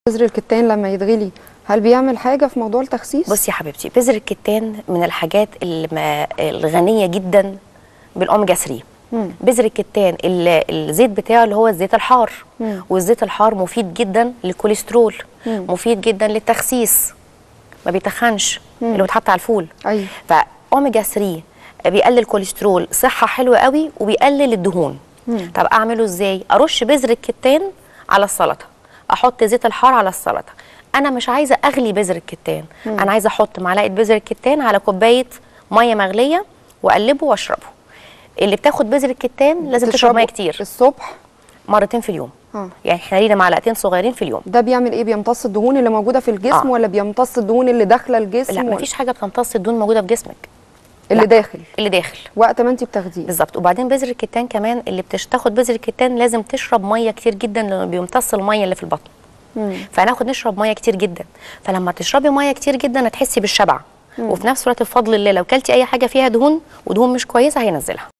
بذر الكتان لما يتغلي هل بيعمل حاجه في موضوع التخسيس بصي يا حبيبتي بذر الكتان من الحاجات الم- الغنيه جدا بالاوميجا 3 مم. بذر الكتان ال- الزيت بتاعه اللي هو الزيت الحار مم. والزيت الحار مفيد جدا للكوليسترول مم. مفيد جدا للتخسيس ما بيتخنش اللي هو بيتحط على الفول ايوه فاوميجا 3 بيقلل الكوليسترول صحه حلوه قوي وبيقلل الدهون مم. طب اعمله ازاي ارش بذر الكتان على السلطه احط زيت الحار على السلطه انا مش عايزه اغلي بذر الكتان انا عايزه احط معلقه بذر الكتان على كوبايه ميه مغليه واقلبه واشربه اللي بتاخد بذر الكتان لازم تشرب تشربه ميه كتير الصبح مرتين في اليوم اه يعني احنا لينا معلقتين صغيرين في اليوم ده بيعمل ايه بيمتص الدهون اللي موجوده في الجسم آه. ولا بيمتص الدهون اللي داخله الجسم لا ولا- مفيش حاجه بتمتص الدهون موجوده في جسمك اللي لا. داخل اللي داخل وقت ما انت بتاخديه بالظبط وبعدين بذر الكتان كمان اللي بتاخد بذر الكتان لازم تشرب ميه كتير جدا لانه بيمتص الميه اللي في البطن مم. فهناخد نشرب ميه كتير جدا فلما تشربي ميه كتير جدا هتحسي بالشبع وفي نفس الوقت بفضل الله لو كلتي اي حاجه فيها دهون ودهون مش كويسه هينزلها